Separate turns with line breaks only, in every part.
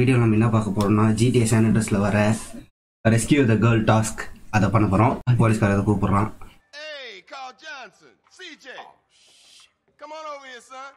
Video நம்ம என்ன பார்க்க போறோம்னா ஜிடிஏ சானிட்டர்ஸ்ல வர ரெஸ்கியூ த கேர்ள் டாஸ்க் அதை பண்ண போறோம் போலீஸ்கார அதை கூப்பிடுறான்
Hey, Carl Johnson, CJ. Come on over here, son.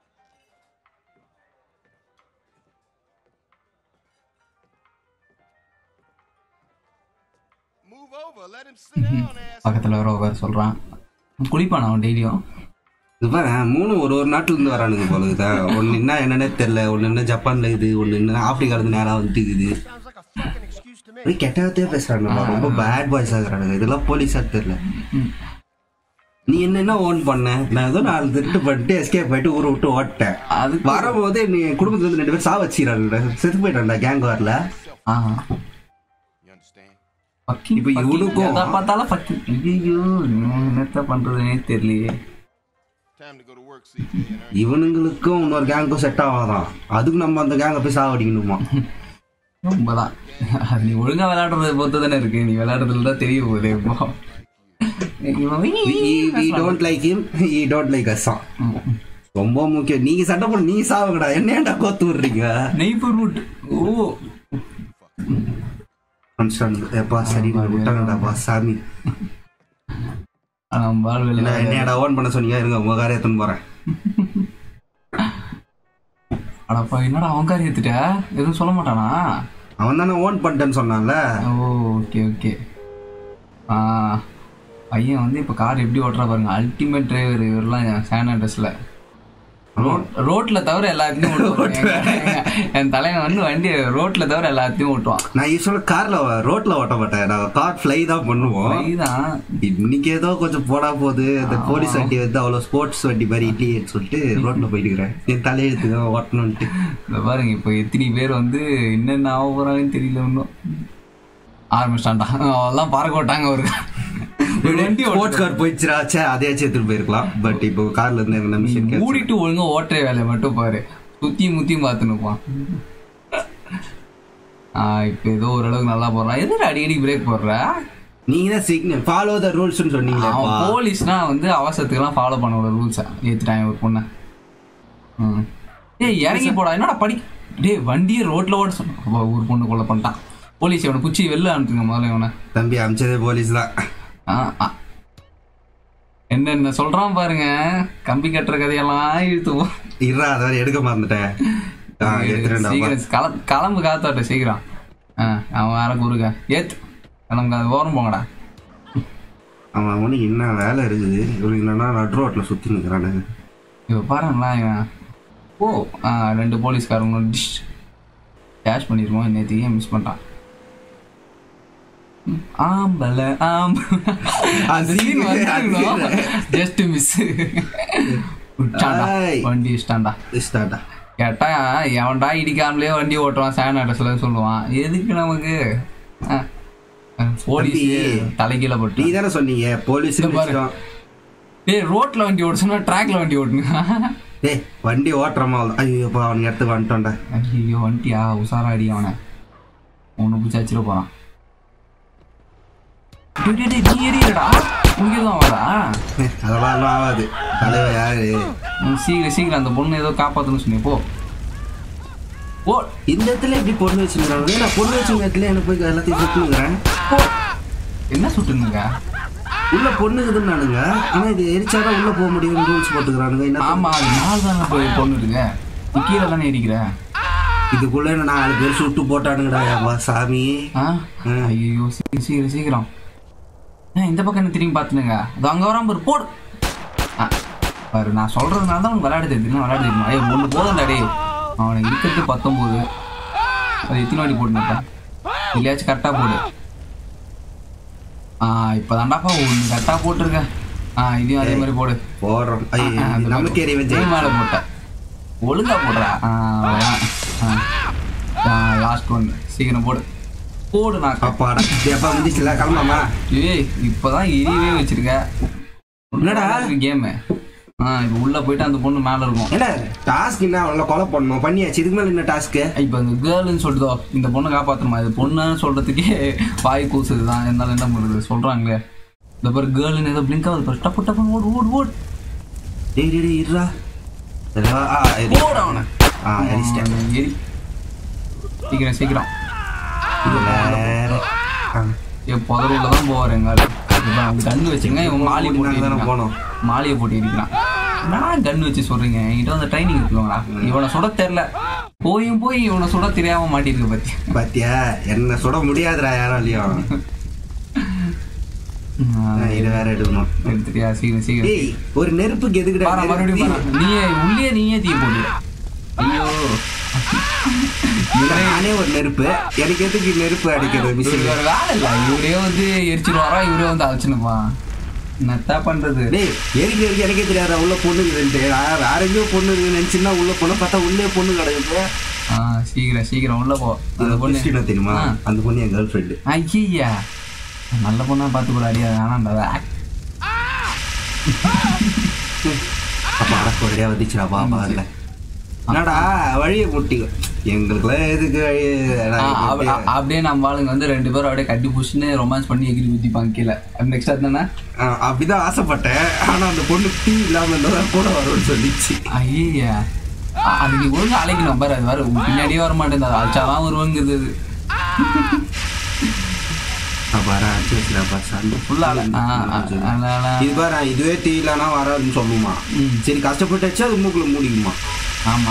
Move over. Let him sit down, ass.
பக்கத்தில் வர உட்கார சொல்கிறான் குளிப்பான் அவன் டெய்லியும்
இது பாரு மூணு ஒரு ஒரு நாட்டுல இருந்து வரானுங்க போல இருக்குதா ஒன்னு என்ன என்னன்னே தெரியல ஒன்னு என்ன ஜப்பான்ல இது ஒன்னு என்ன ஆப்பிரிக்கால இருந்து நேரா வந்துட்டு இருக்குது அப்படியே கெட்டதே பேசுறானுங்க ரொம்ப பேட் பாய்ஸ் ஆகுறானுங்க இதெல்லாம் போலீஸா தெரியல நீ என்னென்ன ஓன் பண்ண நான் ஏதோ நாலு திருட்டு பண்ணிட்டு எஸ்கேப் ஆயிட்டு ஊரை விட்டு ஓட்டேன்
அதுக்கு
வரும்போது நீ குடும்பத்துல இருந்து ரெண்டு பேரும் சா வச்சுக்கிறாங்க செத்து போயிட்டான்டா கேங் வரல
ஆ
You understand?
fucking,
இப்ப
fucking.
இவனுக்கும்
எதை பார்த்தாலும் fucking. ஐயையோ, நான் என்னத்த பண்றதுனே தெரியலையே
Time to go to work, CJ. And earn
இவனுங்களுக்கும் இன்னொரு கேங்க்கும் செட் ஆகாதான் அதுக்கு நம்ம அந்த கேங்கை போய் சாவடிக்கணுமா
ரொம்பதான் அது நீ ஒழுங்கா விளையாடுறத பொறுத்து தானே இருக்கு நீ விளையாடுறதுல தான் தெரிய போகுது இப்போ இவன்
we don't like him he don't like us ரொம்ப முக்கியம் நீங்க சட்டை போட்டு நீங்க சாவுங்கடா என்னேன்டா கோத்து விடுறீங்க
நெய்பர்ஹுட் ஓ
கான்ஸ்டன்ட் எப்பா சரி விட்டாங்கடாப்பா சாமி
நம்ம வாழ்வில்
என்ன என்னடா ஓன் பண்ண சொன்னீங்க இருங்க உங்க காரை எடுத்துன்னு போறேன்
அடப்பா என்னடா அவன் காரி எடுத்துட்ட எதுவும் சொல்ல மாட்டானா
அவன் தானே ஓன் பண்ணிட்டேன்னு சொன்னான்ல
ஓ ஓகே ஓகே ஆ பையன் வந்து இப்போ கார் எப்படி ஓட்டுறா பாருங்க அல்டிமேட் டிரைவர் இவரெல்லாம் சேன் அட்ரஸில் ரோட் ரோட்ல தவிர எல்லாத்தையும் ஓட்டுவான் எங்க- என் தலைவன் வந்து வண்டி ரோட்ல தவிர எல்லாத்தையும் ஓட்டுவான்
நான் யூஸ்வலா கார்ல ரோட்ல ஓட்ட மாட்டேன் நான் கார் ஃப்ளை தான் பண்ணுவோம்
இதுதான்
இன்னைக்கு ஏதோ கொஞ்சம் போடா போகுது இந்த போலீஸ் வண்டி வந்து அவ்வளோ ஸ்போர்ட்ஸ் வண்டி மாதிரி இல்லையேன்னு சொல்லிட்டு ரோட்ல போயிட்டு இருக்கிறேன் என் தலையெழுத்து ஓட்டணும்ட்டு
இந்த பாருங்க இப்போ எத்தனை பேர் வந்து என்னென்ன ஆக போறாங்கன்னு தெரியல இன்னும் ஆரம்பிச்சிட்டான்டா அவெல்லாம் பறக்க விட்டாங்க ஒரு ஒரு வண்டி
ஸ்போர்ட்ஸ் கார் போயிடுச்சுரா சே அதையாச்சும் எடுத்துட்டு போயிருக்கலாம் பட் இப்போ கார்ல இருந்து என்ன மிஷின்
மூடிட்டு ஒழுங்கா ஓட்டுற வேலையை மட்டும் பாரு சுத்தியும் முத்தியும் பார்த்து நிற்பான் இப்போ ஏதோ ஓரளவுக்கு நல்லா போடுறான் எதுக்கு அடிக்கடி பிரேக் போடுற
நீங்க தான் சிக்னல் ஃபாலோ த ரூல்ஸ்னு சொன்னீங்களேப்பா
அவன் போலீஸ்னா வந்து அவசரத்துக்குலாம் ஃபாலோ பண்ண ஒரு ரூல்ஸை ஏத்துட்டான் ஒரு பொண்ணை ம் ஏய் இறங்கி போடா என்னடா படி டேய் வண்டியை ரோட்ல ஓட சொன்ன ஒரு பொண்ணு கொலை பண்ணிட்டான் போலீஸ் இவனை குச்சி வெளில அனுப்புங்க முதல்ல இவனை
தம்பி அமிச்சதே போலீஸ் தான்
ஆ, ஆ. என்னென்ன சொல்றான் பாருங்க கம்பி கட்டுற கதையெல்லாம் இழுத்து போ.
இருடா அதை வேற எடுக்க மறந்துட்டேன் ஆ, எடுத்துட்டேன்டா
சீக்கிரம் கிளம்பு கிளம்பு காத்தாட்ட சீக்கிரம் ஆ அவன் வேற குறுக்க ஏத்து கிளம்பு அது ஓரம் போங்கடா
அவன் அவனுக்கு என்ன வேலை இருக்குது இவனுக்கு என்னன்னா நடு ரோட்ல சுத்தி நிக்கிறானுங்க
இப்போ பாருங்களேன் இவன் ஓ ஆ ரெண்டு போலீஸ்காரங்க டிஷ் கேஷ் பண்ணிருக்கோம் நேற்றுக்கே மிஸ் பண்ணிட்டான் ம், ஆம்பல ஆம் அந்த சீன் வந்து ஜஸ்ட் மிஸ்
ஏய்.
வண்டி ஸ்டாண்டா
ஸ்டார்டா
கேட்டா எவன்டா இடிக்காமலே வண்டி ஓட்டுவான் சேன் அட்ரஸ்ல சொல்லுவான் எதுக்கு நமக்கு ஆ, போலீஸ்
தம்பி.
தலைகீழ
நீ
போட்டு
தானே சொன்னீங்க போலீஸ்
இந்த பாரு. டேய் ரோட்ல வண்டி ஓடுச்சுன்னா ட்ராக்ல வண்டி ஓட்டுங்க
டேய் வண்டி ஓட்டுறமா ஐயோப்பா அவனுக்கு இடத்துக்கு வந்துட்டோம்டா
ஐயோ வண்டியா உசாரா அடி அவனை உன்னை பிடிச்சி வச்சிட போறான் டேய், டேய், டேய், நீ எரியடா இங்கே தான் வரா
ஏய், அதெல்லாம் ஒண்ணும் ஆகாது தலைவர் யாரு
ம், சீக்கிரம் சீக்கிரம் அந்த பொண்ணு ஏதோ காப்பாத்தணும்னு சொன்னி போ போ
இந்த இடத்துல எப்படி பொண்ணு வச்சுக்கிறாங்க நான் பொண்ணு வச்சுங்க இடத்துல எனக்கு போய் எல்லாத்தையும் சுட்டுங்கிறேன்
போ என்ன சுட்டுனுங்க
உள்ள பொண்ணுக்குதுன்னு நானுங்க ஆனா இது எரிச்சாதான் உள்ள போக முடியும் ரூல்ஸ் போட்டுக்கிறானுங்க என்ன
ஆமா அது நாள் தானே போய் பொண்ணுடுங்க நீ கீழே தானே இருக்கிற
இதுக்குள்ள என்ன நாலு பேர் சுட்டு போட்டானுங்கடா அப்பா சாமி
ஆ ஐயோ சீக்கிரம் சீக்கிரம் சீக்கிரம் ஏன் இந்த பக்கம் என்ன திரும்பி பார்த்துனுங்க அது அங்கே வராம பாரு போடு ஆ, பாரு நான் சொல்றதுனால தான் உனக்கு விளையாட தெரியும் விளையாட தெரியுமா ஏய் ஒன்று போதும்டா டேய் அவனுக்கு இருக்கிறது பத்தொம்போது அது எத்தனை வாட்டி போட்டுனப்பா இல்லையாச்சும் கரெக்டாக போடு ஆ இப்போ தாண்டாப்பா ஒன்று கரெக்டாக போட்டிருக்க ஆ இதையும் அதே மாதிரி போடு
போடுறோம் ஐயோ
ஆ, அந்த
நமக்கு எரிய
ஜெய்
வச்சு
மேலே போட்டேன் ஒழுங்கா போடுறா ஆ அவ்வளோதான் ஆ லாஸ்ட் ஒன் சீக்கிரம் போடு போடு நான்
அப்பாடா எப்பா முடிச்சுல கிளம்பாமா
ஏய் இப்பதான் எரியவே வச்சிருக்க
என்னடா?
கேமு ஆ இப்போ உள்ள போயிட்டு அந்த பொண்ணு மேல இருக்கும்
என்ன டாஸ்க் என்ன அவங்கள கொலை பண்ணணும் பண்ணியாச்சு இதுக்கு மேல என்ன டாஸ்க்கு
இப்போ இந்த கேர்ள்னு சொல்லிட்டோ இந்த பொண்ணை காப்பாத்தணுமா இது பொண்ணுன்னு சொல்றதுக்கே வாய் கூசுது தான் இருந்தாலும் என்ன பண்றது சொல்றாங்களே இந்த பாரு கேர்ள்னு ஏதோ பிளிங்க் ஆகுது பாரு டப்பு டப்புன்னு ஓடு ஓடு ஓடு
டேய் டேய் டேய் இருடா சரி, வா. ஆ எரி.
ஓடு அவனை
ஆ எரிச்சிட்டேன்
அவனை எரி சீக்கிரம் சீக்கிரம்
இது வேற ஆ.
என் புதருள்ள தான் போவார் எங்கால கண்ணு வச்சுங்க இவன் மாலி போட்டு
நாங்க தானே
இருக்கிறான்.
போனோம்.
மாலியை போட்டு இருக்கிறான் நான் கன் வச்சு சொல்றீங்க என்கிட்ட வந்து ட்ரைனிங் இருக்குங்களா இவனை சுட தெரியல போயும் போய் இவனை சுட தெரியாம மாட்டிருக்கு பத்தி
பாத்தியா என்ன சுட முடியாதுடா யாராலையும் ஆ, இது வேற எடுக்கணும்
எடுத்துட்டியா சீக்கிரம் சீக்கிரம்
ஏய் ஒரு நெருப்புக்கு எதுக்குடா
பாரா மறுபடியும் பாரா
நெருப்பு?
நீயே உள்ளே நீயே தீ போடு ஐயோ
இதுல நானே ஒரு நெருப்பு எனக்கு எதுக்கு நெருப்பு அடிக்கிறது
இவருக்கு
மிஷின்
ஒரு வேலை இல்லை இவரே வந்து எரிச்சிருவாரா இவரே வந்து அழைச்சினுப்பா என்னத்தா பண்றது
டேய் எரிக்க எரிக்க எனக்கே தெரியாதா உள்ள பொண்ணு இருக்குதுன்ட்டு நான் வேற எங்கேயோ பொண்ணு இருக்குன்னு நினைச்சுன்னா உள்ள பொண்ணு பார்த்தா உள்ளே பொண்ணு கிடக்குது
ஆ சீக்கிரம் சீக்கிரம் உள்ள போ அந்த
அந்த
பொண்ணு
பொண்ணு தெரியுமா
ஆ.
அந்த பொண்ணு என் கேர்ள் ஃப்ரெண்டு
ஐயா நல்ல பொண்ணா பார்த்து கூட அடியாது ஆனாண்டா
அப்ப அடக்க ஒரேடியா வந்துச்சுடா பாப்பா அதுல என்னடா வழியை முட்டி எங்களுக்குலாம் எதுக்கு வழி நான் எப்படி-
அப்படியே நம்ம ஆளுங்க வந்து ரெண்டு பேரும் அப்படியே கட்டி புடிச்சுன்னு ரொமான்ஸ் பண்ணி எகிரி ஊத்திப்பாங்க கீழே நெக்ஸ்ட் அதுதானே
ஆ, அப்படிதான் ஆசைப்பட்டேன் ஆனா அந்த பொண்ணு டீ இல்லாம இருந்தா கூட வரும்னு சொல்லிச்சு
ஐயா அது நீ ஒழுங்கா அழைக்கணும் பாரு அது வர உன் பின்னாடியே வர மாட்டேங்குது அது அழைச்சாதான் வருவாங்குது அது
பாரா அடிச்சு வச்சுடாப்பா சண்டை
ஃபுல்லா அலை ஆ, ஆ, அலை, அலை.
இது பாரு இதுவே டீ இல்லைன்னா வராதுன்னு சொல்லுமா
ம்.
சரி கஷ்டப்பட்டு வச்சு அது மூக்குல மூடிக்குமா
ஆமா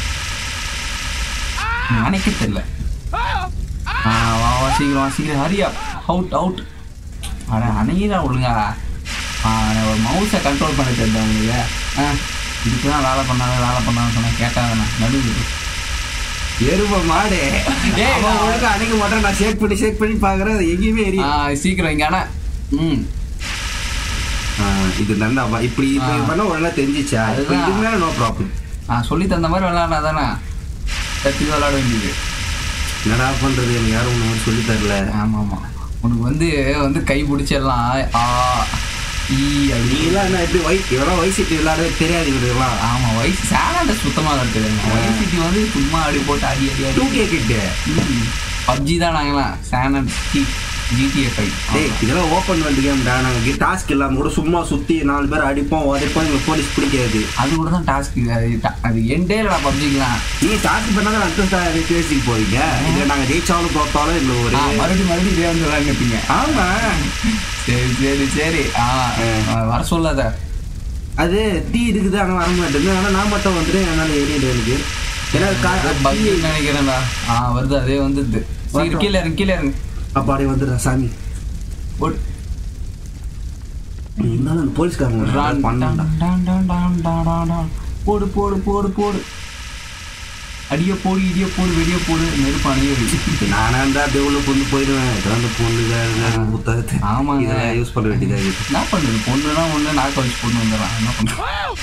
நினைக்க தெரியல ஆ, வா வா சீக்கிரம் வா சீக்கிரம் ஹரியா அவுட் அவுட் அட அணையிடா ஒழுங்கா ஆ, ஒரு மவுஸை கண்ட்ரோல் பண்ண தெரியுது உங்களுக்கு ஆ இதுக்கு தான் வேலை பண்ணாத வேலை பண்ணாத சொன்னா கேட்காதண்ணா நடுவு
எரும மாடு
ஏய்,
அவன்
நான்
ஒழுங்கா அணைக்க மாட்டேன் நான் ஷேக் பண்ணி ஷேக் பண்ணி பாக்குறேன் அது எங்கேயுமே
ஆ
எரியும்
சீக்கிரம் இங்க அண்ணா ம்
ஆ, இது நல்லா இப்படி இப்ப
ஆ.
பண்ண உடனே தெரிஞ்சிச்சா இப்ப
அதுதான்.
இதுக்கு மேல நோ ப்ராப்ளம்
நான் சொல்லி தந்த மாதிரி விளையாடா தானே கத்தி விளையாட வேண்டியது
என்னடா பண்றது எனக்கு யாரும் ஒண்ணு சொல்லி தரல
ஆமா ஆமா உனக்கு வந்து வந்து கை பிடிச்சிடலாம் ஆ ஈ அப்படி
நீ எல்லாம் என்ன எப்படி வயசு இவெல்லாம் வயசு விளையாடவே தெரியாது இவருலாம்
ஆமா வயசு சேனல்ல சுத்தமா கிடையாது வயசுக்கு வந்து சும்மா அடி போட்டு அடி அடி
டூ
அடி
கே கிட்ட
பப்ஜி தான் நாங்களாம் சேனல் ஜிடிஏ ஃபைவ்
டேய் இதெல்லாம் ஓப்பன் வேர்ல்டு கேம்டா நாங்க டாஸ்க் இல்லாம கூட சும்மா சுத்தி நாலு பேர் அடிப்போம் உதைப்போம் எங்களுக்கு போலீஸ் பிடிக்காது
அது கூட தான் டாஸ்க் அது ta- அது எண்டே இல்லை பப்ஜிக்கலாம்
நீங்க டாஸ்க் பண்ணாதான் அடுத்த பேசிக்கு போவீங்க இதுல நாங்க ஜெயிச்சாலும் தோத்தாலும் எங்களுக்கு ஒரு
மறுபடியும் மறுபடியும் இதே வந்து விளையாண்டுப்பீங்க
ஆமா
சரி சரி சரி ஆ ஆ, வர சொல்லாத
அது தீ இருக்குது ஆனா வர மாட்டேங்குது ஆனா நான் மட்டும் வந்துட்டு என்னால ஏறிடு எனக்கு ஏன்னா கா-
பக்தி
தீ-
நினைக்கிறேன்டா ஆ வருது அதே வந்துது சரி கீழே இறங்கு கீழே இறங்கு
அப்பாடி வந்துடுறா சாமி
போடு.
இருந்தாலும் அந்த போலீஸ்காரங்க
டான்,
பண்ணா
டான், டான், டான், டான், டான், டான், டான். போடு போடு போடு போடு அடிய போடு இடிய போடு வெடிய போடு நெருப்பு அணைய வை
நானா இருந்தா அப்படியே உள்ள பொண்ணு போயிடுவேன் இதெல்லாம் அந்த பொண்ணுங்க புத்தகத்தை
ஆமாங்க.
இதெல்லாம் யூஸ் பண்ண வேண்டியதா இருக்கு
என்ன பண்ணுறது பொண்ணுனா ஒன்று நாக்க வச்சு பொண்ணு வந்துடலாம் என்ன பண்ணுறது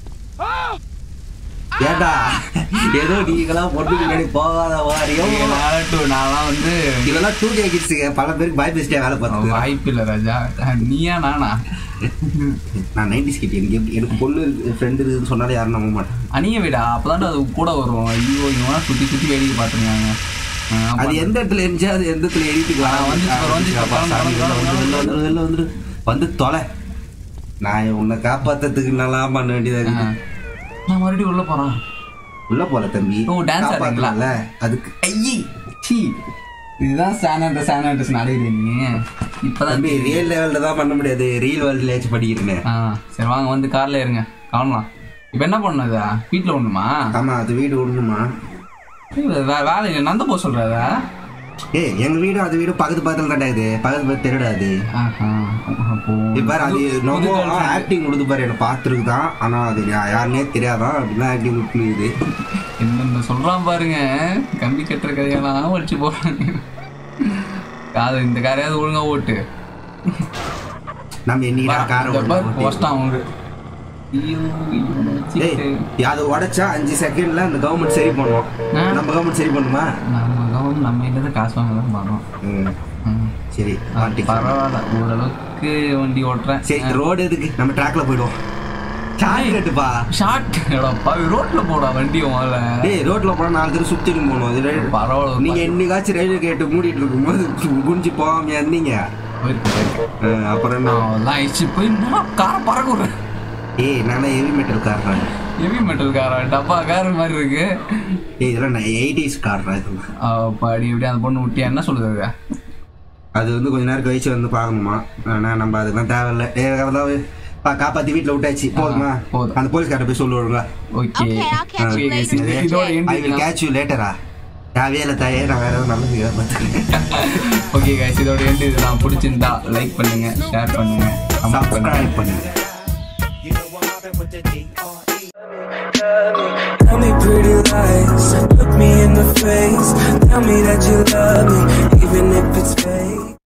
ஏடா ஏதோ நீங்களாம் பொண்ணு முன்னாடி போகாத வாரியம்
நாளட்டு நான்லாம் வந்து
இதெல்லாம் டூ கே கிட்ஸுங்க பல பேருக்கு பாய் பெஸ்டே வேலை பார்த்து
வாய்ப்பு இல்லை ராஜா நீயா நானா
நான் நைன்டிஸ் கிட் எனக்கு எப்படி- எனக்கு பொண்ணு ஃப்ரெண்டு இருக்குதுன்னு சொன்னாலே யாரும் நம்ப மாட்டேன்
அணிய விடா அப்பதான் அது கூட வரும் ஐயோ இவனா சுத்தி சுத்தி வேடிக்கை பார்த்துருக்காங்க
அது எந்த இடத்துல இருந்துச்சு அது எந்த இடத்துல எழுதிக்கலாம்
ஆ, வந்துச்சு பாரு, வந்துச்சு பாரு,
சாமி,
வந்துரு,
வெளில
வந்துரு,
வந்துரு, வெளில வந்துரு, வெளில வந்துரு. வந்து தொலை நான் உன்னை காப்பாத்துறதுக்கு நல்லா பண்ண வேண்டியதா இருக்கு
நான் மறுபடியும் உள்ள போறேன்
உள்ள போல தம்பி
ஓ, dance ஆடுறீங்களா?
காப்பாத்தலாம்ல, அதுக்கு
ஐயி சீ இதுதான் சானண்டர் சானண்டர்ஸ் நடைகிறீங்க இப்பதான்
தம்பி ரியல் லெவல்ல தான் பண்ண முடியாது ரியல் வேர்ல்ட்ல படிக்கிறேன்
ஆ சரி வாங்க வந்து கார்ல இருங்க கிளம்பலாம் இப்போ என்ன பண்ணுது வீட்டில் ஒண்ணுமா
ஆமா அது வீடு ஒண்ணுமா
வே வேலை இல்லை நந்த போக சொல்றாதா
ஏய் எங்க வீடு அது வீடு பக்கத்து பக்கத்துல தான்டா இது பக்கத்து பக்கத்து தெருடாது
ஆஹா அப்போ
இப்ப பாரு அது
புது- புது
நம்ம
girlfriend.
ஆக்டிங் கொடுத்து பாரு எனக்கு பார்த்துருக்கு தான் ஆனா அது யா- யாருன்னே தெரியாதான் அப்படின்னா ஆக்டிங் கொடுக்குது
என்னென்ன சொல்றான் பாருங்க கம்பி கட்டுற கதையெல்லாம் ஒழிச்சு போறாங்க காது இந்த காரையாவது ஒழுங்கா ஓட்டு
நம்ம என்னைக்கு காரை ஓட்டலாம்.
கஷ்டம் அவங்க ஐயோ ஐயோ,
டேய்
சீட்டு.
அது உடைச்சா அஞ்சு செகண்ட்ல அந்த கவர்மெண்ட் சரி பண்ணுவோம்
ஆ.
நம்ம கவர்மெண்ட் சரி பண்ணுமா
நம்ம கவர்மெண்ட் நம்ம கிட்ட தான் காசு வாங்க தான் பண்றோம்
ம்,
ம்.
சரி
அது
மாட்டிக்கலாம்.
பரவாயில்ல ஓரளவுக்கு வண்டி ஓட்டுறேன்
சரி ரோடு எதுக்கு நம்ம ட்ராக்ல போயிடுவோம் சார்ஜ் கட்டுப்பா
ஷார்ட் பாவி ரோட்ல போடா வண்டி முதல்ல
டேய் ரோட்ல போனா நாலு பேர் சுத்திட்டு போகணும் இது ரயில்-
பரவாயில்ல
நீங்க என்னைக்காச்சும் ரயில்வே கேட்டு மூடிட்டு இருக்கும்போது குஞ்சு போகாம இருந்தீங்க
போயிருக்கு, போயிருக்கு.
ஆ, அப்புறம் என்ன
நான் எல்லாம் ஆயிடுச்சு போய் நான் காரை பறக்க விடுறேன்
ஏய் நான் ஹெவி மெட்டல் காரணம்
ஹெவி மெட்டல் காரா டப்பா கார் மாதிரி இருக்கு
ஏய் இதெல்லாம் நான் எயிட்டிஸ் கார்டா இதெல்லாம்
பாடி எப்படி அந்த பொண்ணு விட்டியா என்ன சொல்லுது
அது வந்து கொஞ்ச நேரம் கழிச்சு வந்து பார்க்கணுமா ஆனால் நம்ம அதுக்கெல்லாம் தேவையில்லை ஏ அதாவது பா காப்பாற்றி வீட்டில் விட்டாச்சு போதுமா
போதும்.
அந்த போலீஸ்கார்ட்ட போய் சொல்லுவாங்க
okay
Okay, I'll catch you
Okay, guys,
later.
இது- இதோட end
I will catch you லேட்டரா தேவையே இல்லை தாயே நான் வேற எதுவும் நல்லது பார்த்துருக்கேன்
ஓகே கைஸ் இதோட எண்டு இது நான் பிடிச்சிருந்தா லைக் பண்ணுங்க ஷேர் பண்ணுங்க கமெண்ட் பண்ணுங்க
சப்ஸ்கிரைப் பண்ணுங்க
Tell me pretty lies, look me in the face. Tell me that you love me, even if it's fake.